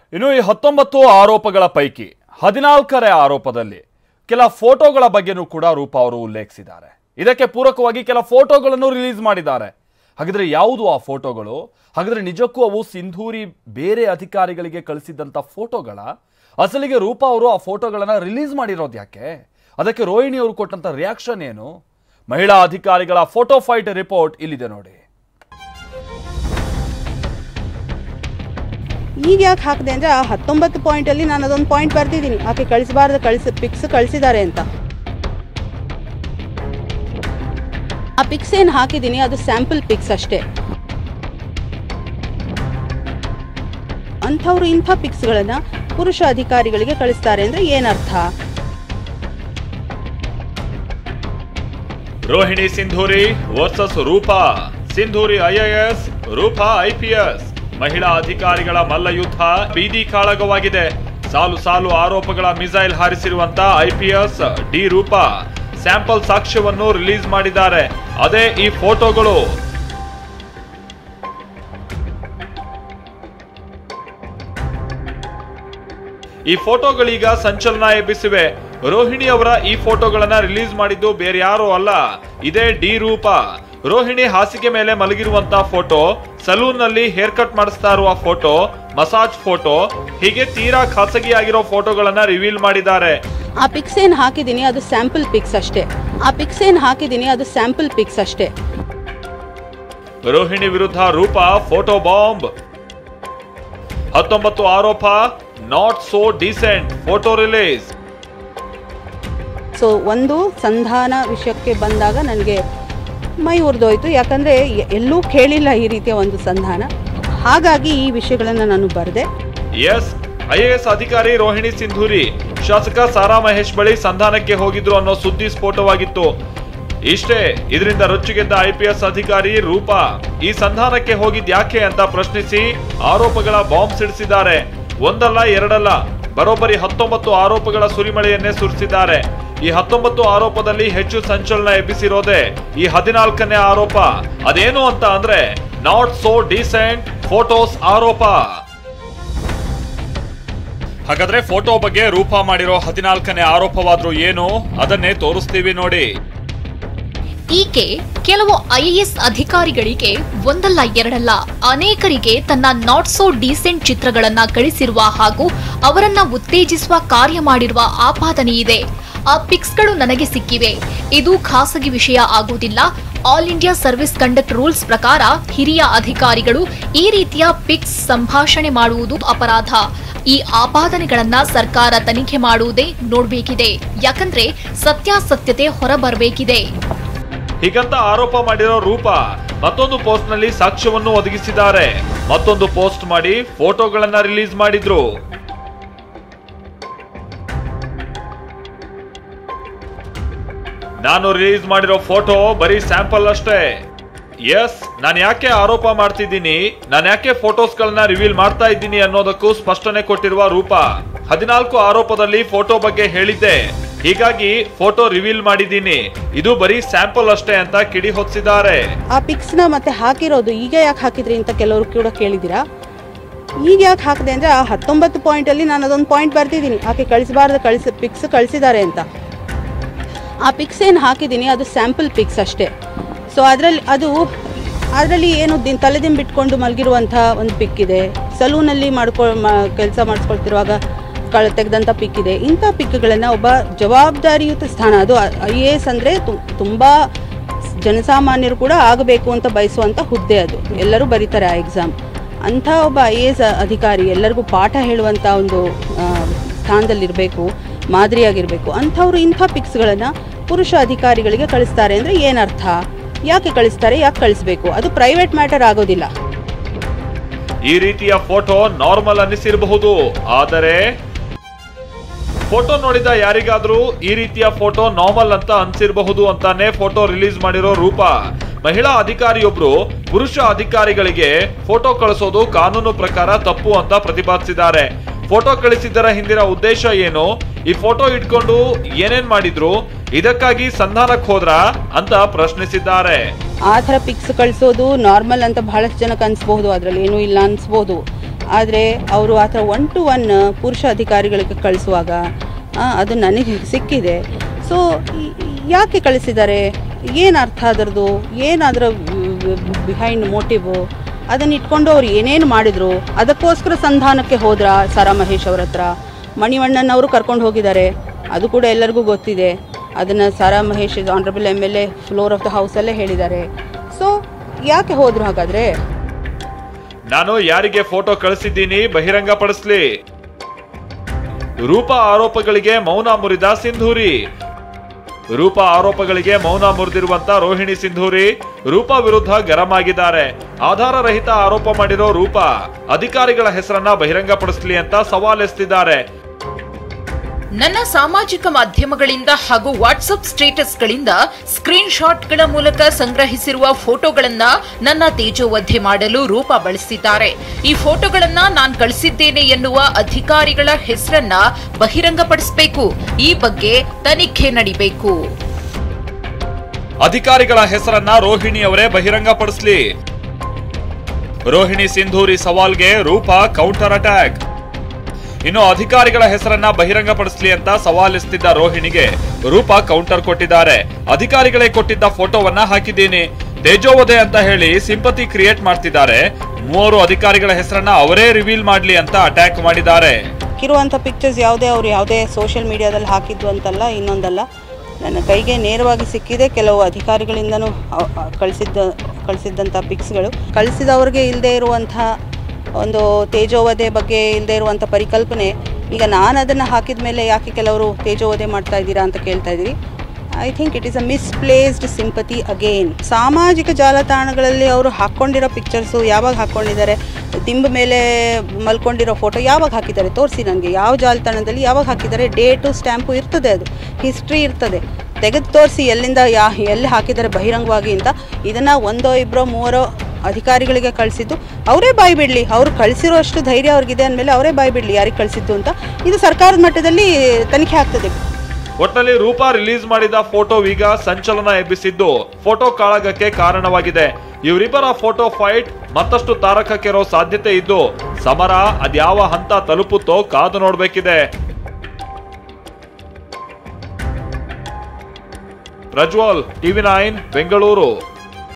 ಇನ್ನು ಈ ಹತ್ತೊಂಬತ್ತು ಆರೋಪಗಳ ಪೈಕಿ ಹದಿನಾಲ್ಕನೇ ಆರೋಪದಲ್ಲಿ ಕೆಲ ಫೋಟೋಗಳ ಬಗ್ಗೆನೂ ಕೂಡ ರೂಪ ಅವರು ಉಲ್ಲೇಖಿಸಿದ್ದಾರೆ ಇದಕ್ಕೆ ಪೂರಕವಾಗಿ ಕೆಲ ಫೋಟೋಗಳನ್ನು ರಿಲೀಸ್ ಮಾಡಿದ್ದಾರೆ ಹಾಗಿದ್ರೆ ಯಾವುದು ಆ ಫೋಟೋಗಳು ಹಾಗಿದ್ರೆ ನಿಜಕ್ಕೂ ಅವು ಸಿಂಧೂರಿ ಬೇರೆ ಅಧಿಕಾರಿಗಳಿಗೆ ಕಳಿಸಿದ್ದಂಥ ಫೋಟೋಗಳ ಅಸಲಿಗೆ ರೂಪ ಅವರು ಆ ಫೋಟೋಗಳನ್ನ ರಿಲೀಸ್ ಮಾಡಿರೋದು ಯಾಕೆ ಅದಕ್ಕೆ ರೋಹಿಣಿ ಅವರು ಕೊಟ್ಟಂತ ರಿಯಾಕ್ಷನ್ ಏನು ಮಹಿಳಾ ಅಧಿಕಾರಿಗಳ ಫೋಟೋ ಫೈಟ್ ರಿಪೋರ್ಟ್ ಇಲ್ಲಿದೆ ನೋಡಿ ಈಗ ಯಾಕೆ ಹಾಕಿದೆ ಅಂದರೆ ಆ ಹತ್ತೊಂಬತ್ತು ಪಾಯಿಂಟಲ್ಲಿ ನಾನು ಅದೊಂದು ಪಾಯಿಂಟ್ ಬರ್ತಿದ್ದೀನಿ ಆಕೆ ಕಳಿಸಬಾರ್ದು ಕಳಿಸಿ ಪಿಕ್ಸ್ ಕಳಿಸಿದ್ದಾರೆ ಅಂತ ಆ ಪಿಕ್ಸ್ ಏನು ಹಾಕಿದ್ದೀನಿ ಅದು ಸ್ಯಾಂಪಲ್ ಪಿಕ್ಸ್ ಅಷ್ಟೇ ಅಂಥವ್ರು ಇಂಥ ಪಿಕ್ಸ್ಗಳನ್ನು ಪುರುಷ ಅಧಿಕಾರಿಗಳಿಗೆ ಕಳಿಸ್ತಾರೆ ಅಂದರೆ ಏನರ್ಥ Rohini Sindhuri versus Roopa Sindhuri IAS Roopa IPS ಮಹಿಳಾ ಅಧಿಕಾರಿಗಳ ಮಲ್ಲಯುದ್ಧ ಬೀದಿ ಕಾಳಗವಾಗಿದೆ ಸಾಲು ಸಾಲು ಆರೋಪಗಳ ಮಿಸೈಲ್ ಹಾರಿಸಿರುವಂತ ಐಪಿಎಸ್ ಡಿ ರೂಪಾ ಸ್ಯಾಂಪಲ್ ಸಾಕ್ಷ್ಯವನ್ನು ರಿಲೀಸ್ ಮಾಡಿದ್ದಾರೆ ಅದೇ ಈ ಫೋಟೋಗಳು ಈ ಫೋಟೋಗಳೀಗ ಸಂಚಲನ ಎಬ್ಬಿಸಿವೆ ರೋಹಿಣಿ ಅವರ ಈ ಫೋಟೋಗಳನ್ನ ರಿಲೀಸ್ ಮಾಡಿದ್ದು ಬೇರೆ ಯಾರು ಅಲ್ಲ ಇದೇ ಡಿ ರೂಪ ರೋಹಿಣಿ ಹಾಸಿಗೆ ಮೇಲೆ ಮಲಗಿರುವಂತ ಫೋಟೋ ಸಲೂನ್ ನಲ್ಲಿ ಹೇರ್ ಕಟ್ ಮಾಡಿಸ್ತಾ ಇರುವ ಫೋಟೋ ಮಸಾಜ್ ಫೋಟೋ ಹೀಗೆ ತೀರಾ ಖಾಸಗಿಯಾಗಿರೋ ಫೋಟೋಗಳನ್ನ ರಿವೀಲ್ ಮಾಡಿದ್ದಾರೆ ಆ ಪಿಕ್ಸ್ ಏನು ಹಾಕಿದ್ದೀನಿ ಅದು ಸ್ಯಾಂಪಲ್ ಪಿಕ್ಸ್ ಅಷ್ಟೇ ಆ ಪಿಕ್ಸ್ ಏನು ಹಾಕಿದ್ದೀನಿ ಅದು ಸ್ಯಾಂಪಲ್ ಪಿಕ್ಸ್ ಅಷ್ಟೇ ರೋಹಿಣಿ ವಿರುದ್ಧ ರೂಪ ಫೋಟೋ ಬಾಂಬ್ ಹತ್ತೊಂಬತ್ತು ಆರೋಪ not so decent photo release so ಒಂದು ಸಂಧಾನ ವಿಷಯಕ್ಕೆ ಬಂದಾಗ ನನಗೆ ಮೈ ಉರಿದೋಯ್ತು ಯಾಕಂದರೆ ಎಲ್ಲೂ ಕೇಳಿಲ್ಲ ಈ ರೀತಿಯ ಒಂದು ಸಂಧಾನ ಹಾಗಾಗಿ ಈ ವಿಷಯಗಳನ್ನು ನಾನು ಬರೆದೆ ಎಸ್ ಐಎಎಸ್ ಅಧಿಕಾರಿ ರೋಹಿಣಿ ಸಿಂಧೂರಿ ಶಾಸಕ ಸಾರಾ ಮಹೇಶ್ ಬಳಿ ಸಂಧಾನಕ್ಕೆ ಹೋಗಿದ್ರು ಅನ್ನೋ ಸುದ್ದಿ ಸ್ಫೋಟವಾಗಿತ್ತು ಇಷ್ಟೇ ಇದರಿಂದ ರೊಚ್ಚಿಗೆದ್ದ ಐಪಿಎಸ್ ಅಧಿಕಾರಿ ರೂಪಾ ಈ ಸಂಧಾನಕ್ಕೆ ಹೋಗಿದ್ ಯಾಕೆ ಅಂತ ಪ್ರಶ್ನಿಸಿ ಆರೋಪಗಳ ಬಾಂಬ್ ಸಿಡಿಸಿದ್ದಾರೆ ಒಂದಲ್ಲ ಎರಡಲ್ಲ ಬರೋಬ್ಬರಿ ಹತ್ತೊಂಬತ್ತು ಆರೋಪಗಳ ಸುರಿಮಳೆಯನ್ನೇ ಸುರಿಸಿದ್ದಾರೆ ಈ ಹತ್ತೊಂಬತ್ತು ಆರೋಪದಲ್ಲಿ ಹೆಚ್ಚು ಸಂಚಲನ ಎಬ್ಬಿಸಿರೋದೇ ಈ ಹದಿನಾಲ್ಕನೇ ಆರೋಪ ಅದೇನು ಅಂತ ಅಂದ್ರೆ ನಾಟ್ ಸೋ ಡಿಸೆಂಟ್ ಫೋಟೋಸ್ ಆರೋಪ ಹಾಗಾದ್ರೆ ಫೋಟೋ ಬಗ್ಗೆ ರೂಪ ಮಾಡಿರೋ ಹದಿನಾಲ್ಕನೇ ಆರೋಪವಾದ್ರೂ ಏನು ಅದನ್ನೇ ತೋರಿಸ್ತೀವಿ ನೋಡಿ ಈಕೆ ಕೆಲವು ಐಎಎಸ್ ಅಧಿಕಾರಿಗಳಿಗೆ ಒಂದಲ್ಲ ಎರಡಲ್ಲ ಅನೇಕರಿಗೆ ತನ್ನ ನಾಟ್ ಸೋ ಡೀಸೆಂಟ್ ಚಿತ್ರಗಳನ್ನ ಕಳಿಸಿರುವ ಹಾಗೂ ಅವರನ್ನ ಉತ್ತೇಜಿಸುವ ಕಾರ್ಯ ಮಾಡಿರುವ ಆಪಾದನೆ ಇದೆ ಆ ಪಿಕ್ಸ್ಗಳು ನನಗೆ ಸಿಕ್ಕಿವೆ ಇದು ಖಾಸಗಿ ವಿಷಯ ಆಗುವುದಿಲ್ಲ all India service conduct rules ಪ್ರಕಾರ ಹಿರಿಯ ಅಧಿಕಾರಿಗಳು ಈ ರೀತಿಯ ಪಿಕ್ಸ್ ಸಂಭಾಷಣೆ ಮಾಡುವುದು ಅಪರಾಧ ಈ ಆಪಾದನೆಗಳನ್ನ ಸರ್ಕಾರ ತನಿಖೆ ಮಾಡುವುದೇ ನೋಡಬೇಕಿದೆ ಯಾಕಂದ್ರೆ ಸತ್ಯಾಸತ್ಯತೆ ಹೊರಬರಬೇಕಿದೆ ಹೀಗಂತ ಆರೋಪ ಮಾಡಿರೋ ರೂಪ ಮತ್ತೊಂದು ಪೋಸ್ಟ್ ನಲ್ಲಿ ಸಾಕ್ಷ್ಯವನ್ನು ಒದಗಿಸಿದ್ದಾರೆ ಮತ್ತೊಂದು ಪೋಸ್ಟ್ ಮಾಡಿ ಫೋಟೋಗಳನ್ನ ರಿಲೀಸ್ ಮಾಡಿದ್ರು ನಾನು ರಿಲೀಸ್ ಮಾಡಿರೋ ಫೋಟೋ ಬರೀ ಸ್ಯಾಂಪಲ್ ಅಷ್ಟೇ ಎಸ್ ನಾನು ಯಾಕೆ ಆರೋಪ ಮಾಡ್ತಿದ್ದೀನಿ ನಾನು ಯಾಕೆ ಫೋಟೋಸ್ಗಳನ್ನ ರಿವೀಲ್ ಮಾಡ್ತಾ ಇದ್ದೀನಿ ಅನ್ನೋದಕ್ಕೂ ಸ್ಪಷ್ಟನೆ ಕೊಟ್ಟಿರುವ ರೂಪ ಹದಿನಾಲ್ಕು ಆರೋಪದಲ್ಲಿ ಫೋಟೋ ಬಗ್ಗೆ ಹೇಳಿದ್ದೆ ಹೀಗಾಗಿ ಫೋಟೋ ರಿವೀಲ್ ಮಾಡಿದ್ದೀನಿ ಇದು ಬರೀ ಸ್ಯಾಂಪಲ್ ಅಷ್ಟೇ ಅಂತ ಕಿಡಿ ಹೊತ್ತಿಸಿದ್ದಾರೆ ಆ ಪಿಕ್ಸ್ನ ಮತ್ತೆ ಹಾಕಿರೋದು ಈಗ ಯಾಕೆ ಹಾಕಿದ್ರಿ ಅಂತ ಕೆಲವರು ಕೂಡ ಕೇಳಿದ್ದೀರಾ ಈಗ ಯಾಕೆ ಹಾಕಿದೆ ಅಂದರೆ ಆ ಹತ್ತೊಂಬತ್ತು ಪಾಯಿಂಟಲ್ಲಿ ನಾನು ಅದೊಂದು ಪಾಯಿಂಟ್ ಬರ್ತಿದ್ದೀನಿ ಆಕೆ ಕಳಿಸಬಾರ್ದು ಕಳಿಸಿ ಪಿಕ್ಸ್ ಕಳಿಸಿದ್ದಾರೆ ಅಂತ ಆ ಪಿಕ್ಸ್ ಏನು ಹಾಕಿದ್ದೀನಿ ಅದು ಸ್ಯಾಂಪಲ್ ಪಿಕ್ಸ್ ಅಷ್ಟೇ ಸೊ ಅದರಲ್ಲಿ ಅದು ಅದರಲ್ಲಿ ಏನು ದಿನ ತಲೆದಿನ ಬಿಟ್ಕೊಂಡು ಮಲಗಿರುವಂಥ ಒಂದು ಪಿಕ್ ಇದೆ ಸಲೂನಲ್ಲಿ ಮಾಡ್ಕೊ ಕೆಲಸ ಮಾಡಿಸ್ಕೊಳ್ತಿರುವಾಗ ಕಳ ತೆಗೆದಂಥ ಪಿಕ್ ಇದೆ ಇಂಥ ಪಿಕ್ಗಳನ್ನು ಒಬ್ಬ ಜವಾಬ್ದಾರಿಯುತ ಸ್ಥಾನ ಅದು ಐ ಎ ಎಸ್ ಅಂದರೆ ತುಂಬ ಜನಸಾಮಾನ್ಯರು ಕೂಡ ಆಗಬೇಕು ಅಂತ ಬಯಸುವಂಥ ಹುದ್ದೆ ಅದು ಎಲ್ಲರೂ ಬರೀತಾರೆ ಆ ಎಕ್ಸಾಮ್ ಅಂಥ ಒಬ್ಬ ಐ ಎ ಎಸ್ ಅಧಿಕಾರಿ ಎಲ್ಲರಿಗೂ ಪಾಠ ಹೇಳುವಂಥ ಒಂದು ಆ, ಸ್ಥಾನದಲ್ಲಿರಬೇಕು ಮಾದರಿಯಾಗಿರಬೇಕು ಅಂಥವ್ರು ಇಂಥ ಪಿಕ್ಸ್ಗಳನ್ನು ಪುರುಷ ಅಧಿಕಾರಿಗಳಿಗೆ ಕಳಿಸ್ತಾರೆ ಅಂದರೆ ಏನರ್ಥ ಯಾಕೆ ಕಳಿಸ್ತಾರೆ ಯಾಕೆ ಕಳಿಸ್ಬೇಕು ಅದು ಪ್ರೈವೇಟ್ ಮ್ಯಾಟರ್ ಆಗೋದಿಲ್ಲ ಈ ರೀತಿಯ ಫೋಟೋ ನಾರ್ಮಲ್ ಅನ್ನಿಸಿರಬಹುದು ಆದರೆ ಫೋಟೋ ನೋಡಿದ ಯಾರಿಗಾದ್ರೂ ಈ ರೀತಿಯ ಫೋಟೋ ನಾರ್ಮಲ್ ಅಂತ ಅನ್ಸಿರಬಹುದು ಅಂತಾನೆ ಫೋಟೋ ರಿಲೀಸ್ ಮಾಡಿರೋ ರೂಪ ಮಹಿಳಾ ಅಧಿಕಾರಿಯೊಬ್ರು ಪುರುಷ ಅಧಿಕಾರಿಗಳಿಗೆ ಫೋಟೋ ಕಳಿಸೋದು ಕಾನೂನು ಪ್ರಕಾರ ತಪ್ಪು ಅಂತ ಪ್ರತಿಪಾದಿಸಿದ್ದಾರೆ ಫೋಟೋ ಕಳಿಸಿದ್ದರ ಹಿಂದಿನ ಉದ್ದೇಶ ಏನು ಈ ಫೋಟೋ ಇಟ್ಕೊಂಡು ಏನೇನ್ ಮಾಡಿದ್ರು ಇದಕ್ಕಾಗಿ ಸಂಧಾನಕ್ಕೆ ಹೋದ್ರ ಅಂತ ಪ್ರಶ್ನಿಸಿದ್ದಾರೆ ಆ ಥರ ಪಿಕ್ಸ್ ಕಳಿಸೋದು ನಾರ್ಮಲ್ ಅಂತ ಬಹಳಷ್ಟು ಜನಕ್ಕೆ ಅನಿಸ್ಬೋದು ಅದರಲ್ಲಿ ಏನೂ ಇಲ್ಲ ಅನಿಸ್ಬೋದು ಆದರೆ ಅವರು ಆ ಥರ ಒನ್ ಟು ಒನ್ ಪುರುಷ ಅಧಿಕಾರಿಗಳಿಗೆ ಕಳಿಸುವಾಗ ಆ, ಅದು ನನಗೆ ಸಿಕ್ಕಿದೆ ಸೊ ಯಾಕೆ ಕಳಿಸಿದ್ದಾರೆ ಏನು ಅರ್ಥ ಅದರದು ಏನು ಅದರ ಬಿಹೈಂಡ್ ಮೋಟಿವು ಅದನ್ನ ಇಟ್ಕೊಂಡು ಅವ್ರು ಏನೇನು ಮಾಡಿದ್ರು ಅದಕ್ಕೋಸ್ಕರ ಸಂಧಾನಕ್ಕೆ ಹೋದ್ರ ಸಾರಾ ಮಹೇಶ್ ಅವ್ರ ಹತ್ರ ಮಣಿವಣ್ಣನ್ ಅವರು ಕರ್ಕೊಂಡು ಹೋಗಿದ್ದಾರೆ ಅದು ಕೂಡ ಎಲ್ಲರಿಗೂ ಗೊತ್ತಿದೆ ಅದನ್ನು Sara Mahesh honourable M L A floor of the ಹೌಸಲ್ಲೇ ಹೇಳಿದ್ದಾರೆ ಸೊ ಯಾಕೆ ಹೋದ್ರು ಹಾಗಾದರೆ ನಾನು ಯಾರಿಗೆ ಫೋಟೋ ಕಳಿಸಿದ್ದೀನಿ ಬಹಿರಂಗಪಡಿಸ್ಲಿ ರೂಪಾ ಆರೋಪಗಳಿಗೆ ಮೌನ ಮುರಿದ ಸಿಂಧೂರಿ ರೂಪಾ ಆರೋಪಗಳಿಗೆ ಮೌನ ಮುರಿದಿರುವಂತ ರೋಹಿಣಿ ಸಿಂಧೂರಿ ರೂಪಾ ವಿರುದ್ಧ ಗರಂ ಆಗಿದ್ದಾರೆ ಆಧಾರ ರಹಿತ ಆರೋಪ ಮಾಡಿರೋ ರೂಪಾ ಅಧಿಕಾರಿಗಳ ಹೆಸರನ್ನ ಬಹಿರಂಗಪಡಿಸ್ಲಿ ಅಂತ ಸವಾಲೆಸ್ತಿದ್ದಾರೆ ನನ್ನ ಸಾಮಾಜಿಕ ಮಾಧ್ಯಮಗಳಿಂದ ಹಾಗೂ ವಾಟ್ಸ್ಆಪ್ ಸ್ಟೇಟಸ್ಗಳಿಂದ ಸ್ಕ್ರೀನ್ ಶಾಟ್ಗಳ ಮೂಲಕ ಸಂಗ್ರಹಿಸಿರುವ ಫೋಟೋಗಳನ್ನ ನನ್ನ ತೇಜೋವಧೆ ಮಾಡಲು ರೂಪ ಬಳಸಿದ್ದಾರೆ ಈ ಫೋಟೋಗಳನ್ನ ನಾನ್ ಕಳಿಸಿದ್ದೇನೆ ಎನ್ನುವ ಅಧಿಕಾರಿಗಳ ಹೆಸರನ್ನ ಬಹಿರಂಗಪಡಿಸಬೇಕು ಈ ಬಗ್ಗೆ ತನಿಖೆ ನಡಿಬೇಕು ಅಧಿಕಾರಿಗಳ ಹೆಸರನ್ನ ರೋಹಿಣಿ ಅವರೇ ಬಹಿರಂಗಪಡಿಸ್ಲಿ ರೋಹಿಣಿ ಸಿಂಧೂರಿ ಸವಾಲ್ಗೆ ರೂಪಾ ಕೌಂಟರ್ ಅಟ್ಯಾಕ್ ಇನ್ನು ಅಧಿಕಾರಿಗಳ ಹೆಸರನ್ನ ಬಹಿರಂಗಪಡಿಸ್ಲಿ ಅಂತ ಸವಾಲಿಸ್ತಿದ್ದ ರೋಹಿಣಿಗೆ ರೂಪಾ ಕೌಂಟರ್ ಕೊಟ್ಟಿದ್ದಾರೆ ಅಧಿಕಾರಿಗಳೇ ಕೊಟ್ಟಿದ್ದ ಫೋಟೋವನ್ನ ಹಾಕಿದ್ದೀನಿ ತೇಜೋವಧೆ ಅಂತ ಹೇಳಿ ಸಿಂಪತಿ ಕ್ರಿಯೇಟ್ ಮಾಡ್ತಿದ್ದಾರೆ ಮೂವರು ಅಧಿಕಾರಿಗಳ ಹೆಸರನ್ನ ಅವರೇ ರಿವೀಲ್ ಮಾಡ್ಲಿ ಅಂತ ಅಟ್ಯಾಕ್ ಮಾಡಿದ್ದಾರೆ ಹಾಕಿರುವಂಥ ಪಿಕ್ಚರ್ಸ್ ಯಾವುದೇ ಅವರು ಯಾವುದೇ ಸೋಷಿಯಲ್ ಮೀಡಿಯಾದಲ್ಲಿ ಹಾಕಿದ್ದು ಅಂತಲ್ಲ ಇನ್ನೊಂದಲ್ಲ ನನ್ನ ಕೈಗೆ ನೇರವಾಗಿ ಸಿಕ್ಕಿದೆ ಕೆಲವು ಅಧಿಕಾರಿಗಳಿಂದನೂ ಅವ್- ಅ- ಕಳಿಸಿದ್ದ ಕಳಿಸಿದ್ದಂಥ ಪಿಕ್ಸ್ಗಳು ಕಳಿಸಿದವ್ರಿಗೆ ಇಲ್ಲದೆ ಇರುವಂಥ ಒಂದು ತೇಜೋವಧೆ ಬಗ್ಗೆ ಇಲ್ಲದೆ ಇರುವಂಥ ಪರಿಕಲ್ಪನೆ ಈಗ ನಾನು ಅದನ್ನು ಹಾಕಿದ ಮೇಲೆ ಯಾಕೆ ಕೆಲವರು ತೇಜೋವಧೆ ಮಾಡ್ತಾ ಇದ್ದೀರಾ ಅಂತ ಕೇಳ್ತಾ ಇದ್ದೀರಿ I think it is a misplaced sympathy again ಸಾಮಾಜಿಕ ಜಾಲತಾಣಗಳಲ್ಲಿ ಅವರು ಹಾಕ್ಕೊಂಡಿರೋ ಪಿಕ್ಚರ್ಸು ಯಾವಾಗ ಹಾಕ್ಕೊಂಡಿದ್ದಾರೆ ದಿಂಬ ಮೇಲೆ ಮಲ್ಕೊಂಡಿರೋ ಫೋಟೋ ಯಾವಾಗ ಹಾಕಿದ್ದಾರೆ ತೋರಿಸಿ ನನಗೆ ಯಾವ ಜಾಲತಾಣದಲ್ಲಿ ಯಾವಾಗ ಹಾಕಿದ್ದಾರೆ ಡೇಟು ಸ್ಟ್ಯಾಂಪು ಇರ್ತದೆ ಅದು ಹಿಸ್ಟ್ರಿ ಇರ್ತದೆ ತೆಗೆದು ತೋರಿಸಿ ಎಲ್ಲಿಂದ ಯಾ ಎಲ್ಲಿ ಹಾಕಿದ್ದಾರೆ ಬಹಿರಂಗವಾಗಿ ಅಂತ ಇದನ್ನು ಒಂದೋ ಇಬ್ಬರೋ ಮೂವರೋ ಅಧಿಕಾರಿಗಳಿಗೆ ಕಳಿಸಿದ್ದು ಅವರೇ ಬಾಯಿ ಬಿಡಲಿ ಅವ್ರು ಕಳಿಸಿರೋ ಅಷ್ಟು ಧೈರ್ಯ ಅವ್ರಿಗಿದೆ ಅಂದಮೇಲೆ ಅವರೇ ಬಾಯಿ ಬಿಡಲಿ ಯಾರಿಗೆ ಕಳಿಸಿದ್ದು ಅಂತ ಇದು ಸರ್ಕಾರದ ಮಟ್ಟದಲ್ಲಿ ತನಿಖೆ ಆಗ್ತದೆ ಒಟ್ನಲ್ಲಿ ರೂಪಾ ರಿಲೀಸ್ ಮಾಡಿದ ಫೋಟೋ ಈಗ ಸಂಚಲನ ಎಬ್ಬಿಸಿದ್ದು ಫೋಟೋ ಕಾಳಗಕ್ಕೆ ಕಾರಣವಾಗಿದೆ ಇವರಿಬ್ಬರ ಫೋಟೋ ಫೈಟ್ ಮತ್ತಷ್ಟು ತಾರಕಕ್ಕಿರೋ ಸಾಧ್ಯತೆ ಇದ್ದು ಸಮರ ಅದ್ಯಾವ ಹಂತ ತಲುಪುತ್ತೋ ಕಾದು ನೋಡ್ಬೇಕಿದೆ ಪ್ರಜ್ವಲ್ ಟಿವಿ ನೈನ್ ಬೆಂಗಳೂರು